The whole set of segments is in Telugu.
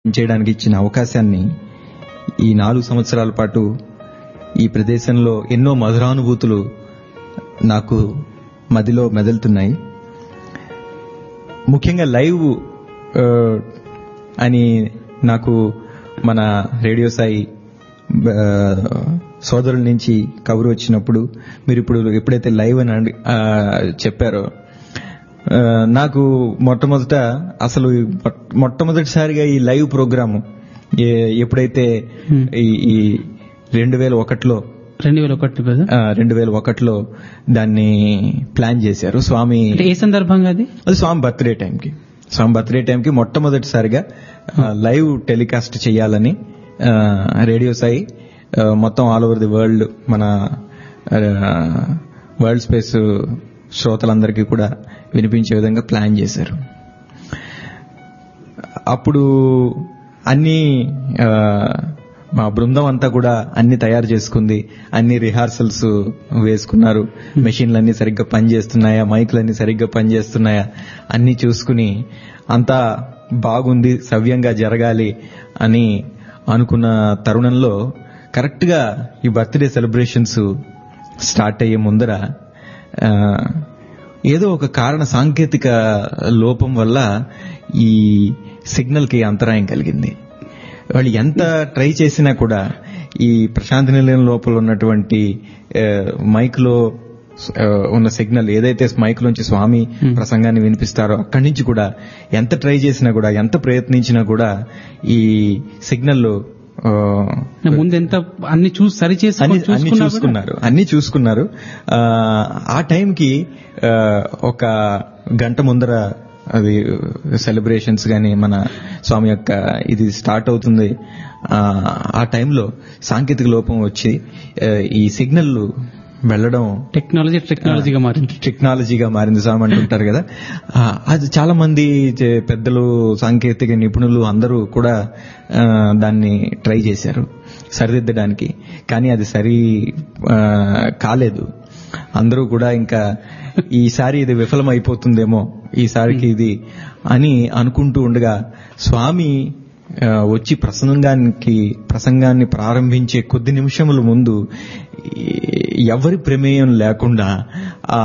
చేయడానికి ఇచ్చిన అవకాశాన్ని ఈ నాలుగు సంవత్సరాల పాటు ఈ ప్రదేశంలో ఎన్నో మధురానుభూతులు నాకు మదిలో మెదులుతున్నాయి ముఖ్యంగా లైవ్ ఆ, అని నాకు మన రేడియో సాయి ఆ, సోదరుల నుంచి కబురు వచ్చినప్పుడు మీరు ఇప్పుడు ఎప్పుడైతే లైవ్ అని అడి- ఆ, చెప్పారో ఆ, నాకు మొట్టమొదట అసలు ఈ మొట్ట- మొట్టమొదటిసారిగా ఈ లైవ్ ప్రోగ్రాము ఏ- ఎప్పుడైతే ఈ ఈ రెండు వేల ఒకటిలో రెండు వేల ఒకటి కదా రెండు వేల ఒకటిలో దాన్ని ప్లాన్ చేశారు స్వామి అంటే ఏ సందర్భంగా అది అది స్వామి బర్త్డే టైంకి స్వామి బర్త్డే టైంకి మొట్టమొదటిసారిగా ఆ, లైవ్ టెలికాస్ట్ చేయాలని ఆ, రేడియో సాయి ఆ, మొత్తం ఆల్ ఓవర్ ది వరల్డ్ మన ఆ, వరల్డ్ స్పేస్ శ్రోతలందరికీ కూడా వినిపించే విధంగా ప్లాన్ చేశారు అప్పుడు అన్ని ఆ, మా బృందం అంతా కూడా అన్ని తయారు చేసుకుంది అన్ని రిహార్సల్స్ వేసుకున్నారు మెషిన్లు అన్ని సరిగ్గా పనిచేస్తున్నాయా మైక్లు అన్ని సరిగ్గా పనిచేస్తున్నాయా అన్ని చూసుకుని అంతా బాగుంది సవ్యంగా జరగాలి అని అనుకున్న తరుణంలో కరెక్ట్ గా ఈ బర్త్డే సెలబ్రేషన్స్ స్టార్ట్ అయ్యే ముందర ఆ, ఏదో ఒక కారణ సాంకేతిక లోపం వల్ల ఈ సిగ్నల్ కి అంతరాయం కలిగింది వాళ్ళు ఎంత ట్రై చేసినా కూడా ఈ ప్రశాంతి నిలయం లోపల ఉన్నటువంటి ఆ, మైక్ లో ఆ, ఉన్న సిగ్నల్ ఏదైతే మైక్ లోంచి స్వామి ప్రసంగాన్ని వినిపిస్తారో అక్కడి నుంచి కూడా ఎంత ట్రై చేసినా కూడా ఎంత ప్రయత్నించినా కూడా ఈ సిగ్నల్ ముందు ఎంత అన్ని చూసి సరి చేసి అన్ని అన్ని చూసుకున్నా కూడా చూసుకున్నారు అన్ని చూసుకున్నారు ఆ, ఆ టైంకి ఆ, ఒక గంట ముందర అది సెలబ్రేషన్స్ గాని మన స్వామి యొక్క ఇది స్టార్ట్ అవుతుంది ఆ, ఆ టైంలో సాంకేతిక లోపం వచ్చి ఆ, ఈ సిగ్నల్ వెళ్ళడం టెక్నాలజీ టెక్నాలజీగా మారింది టెక్నాలజీగా మారింది స్వామి అంటుంటారు కదా ఆ, అది చాలా మంది చే- పెద్దలు సాంకేతిక నిపుణులు అందరూ కూడా ఆ, దాన్ని ట్రై చేశారు సరిదిద్దడానికి కానీ అది సరి ఆ, కాలేదు అందరూ కూడా ఇంకా ఈసారి ఇది విఫలం అయిపోతుందేమో ఈసారికి ఇది అని అనుకుంటూ ఉండగా స్వామి ఆ, వచ్చి ప్రసంగానికి ప్రసంగాన్ని ప్రారంభించే కొద్ది నిమిషముల ముందు ఈ- ఎవరి ప్రమేయం లేకుండా ఆ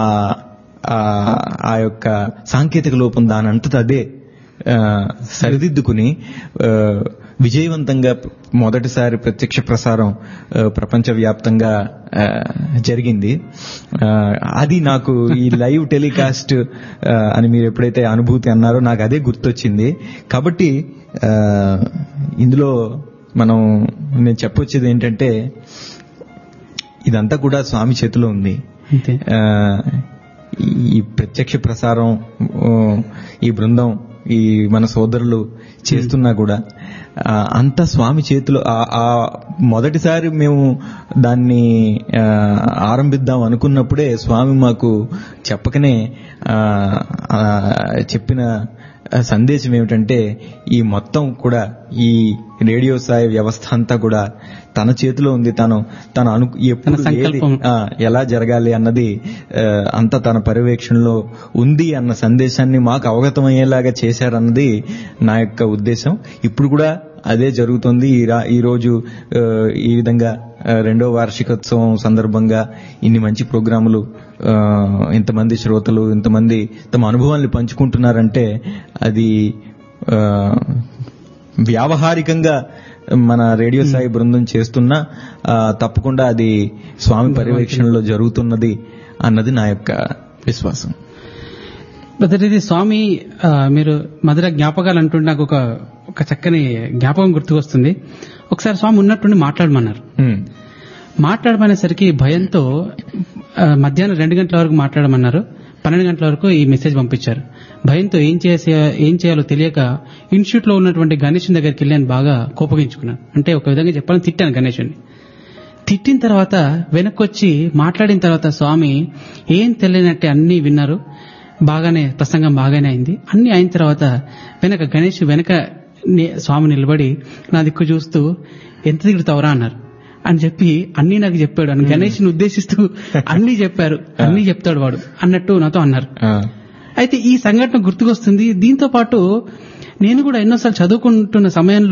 ఆ- ఆ యొక్క సాంకేతిక లోపం దాని అంతట అదే ఆ, సరిదిద్దుకుని ఆ, విజయవంతంగా మొదటిసారి ప్రత్యక్ష ప్రసారం ఆ, ప్రపంచవ్యాప్తంగా ఆ, జరిగింది ఆ, అది నాకు ఈ లైవ్ టెలికాస్ట్ ఆ, అని మీరు ఎప్పుడైతే అనుభూతి అన్నారో నాకు అదే గుర్తొచ్చింది కాబట్టి ఆ, ఇందులో మనం నేను చెప్పొచ్చేది ఏంటంటే ఇదంతా కూడా స్వామి చేతిలో ఉంది అంతే ఆ, ఈ ప్రత్యక్ష ప్రసారం ఓ, ఈ బృందం ఈ మన సోదరులు చేస్తున్నా కూడా ఆ, అంత స్వామి చేతిలో ఆ- ఆ మొదటిసారి మేము దాన్ని ఆ, ఆరంభిద్దాం అనుకున్నప్పుడే స్వామి మాకు చెప్పకనే ఆ, ఆ, చెప్పిన సందేశం ఏమిటంటే ఈ మొత్తం కూడా ఈ రేడియో సాయి వ్యవస్థ అంతా కూడా తన చేతిలో ఉంది తను తను అను ఎప్పుడు తన ఏది సంకల్పం. ఆ, ఎలా జరగాలి అన్నది ఆ, అంతా తన పర్యవేక్షణలో ఉంది అన్న సందేశాన్ని మాకు అవగతమయ్యేలాగా చేశారన్నది నా యొక్క ఉద్దేశం ఇప్పుడు కూడా అదే జరుగుతుంది ఈ రా- ఈ రోజు ఆ, ఈ విధంగా ఆ, రెండో వార్షికోత్సవం సందర్భంగా ఇన్ని మంచి ప్రోగ్రాములు ఆ, ఇంతమంది శ్రోతలు ఇంతమంది తమ అనుభవాల్ని పంచుకుంటున్నారంటే అది ఆ, వ్యావహారికంగా మన రేడియో సాయి బృందం చేస్తున్నా ఆ, తప్పకుండా అది స్వామి పర్యవేక్షణలో జరుగుతున్నది అన్నది నా యొక్క విశ్వాసం బ్రదర్ ఇది స్వామి ఆ, మీరు మధుర జ్ఞాపకాలు అంటుంటే నాకు ఒక ఒక చక్కని జ్ఞాపకం గుర్తుకొస్తుంది ఒకసారి స్వామి ఉన్నట్టుండి మాట్లాడమన్నారు ఉమ్, మాట్లాడమనేసరికి భయంతో ఆ, మధ్యాహ్నం రెండు గంటల వరకు మాట్లాడమన్నారు పన్నెండు గంటల వరకు ఈ మెసేజ్ పంపించారు భయంతో ఏం చేసే ఏం చేయాలో తెలియక ఇన్స్టిట్యూట్ లో ఉన్నటువంటి గణేష్ దగ్గరికి వెళ్ళి నేను బాగా కోపగించుకున్నాను అంటే ఒక విధంగా చెప్పాలని తిట్టాను గణేషుని తిట్టిన తర్వాత వెనక్కొచ్చి మాట్లాడిన తర్వాత స్వామి ఏం తెలియనట్టే అన్ని విన్నారు బాగానే ప్రసంగం బాగానే అయింది అన్ని అయిన తర్వాత వెనక గణేష్ వెనక ని- స్వామి నిలబడి నా దిక్కు చూస్తూ ఎంత తిరుగుతావురా అన్నారు అని చెప్పి అన్ని నాకు చెప్పాడు అని గణేష్ని ఉద్దేశిస్తూ అన్ని చెప్పారు అన్ని చెప్తాడు వాడు అన్నట్టు నాతో అన్నారు ఆ, అయితే ఈ సంఘటన గుర్తుకొస్తుంది దీంతో పాటు నేను కూడా ఎన్నోసార్లు చదువుకుంటున్న సమయంలో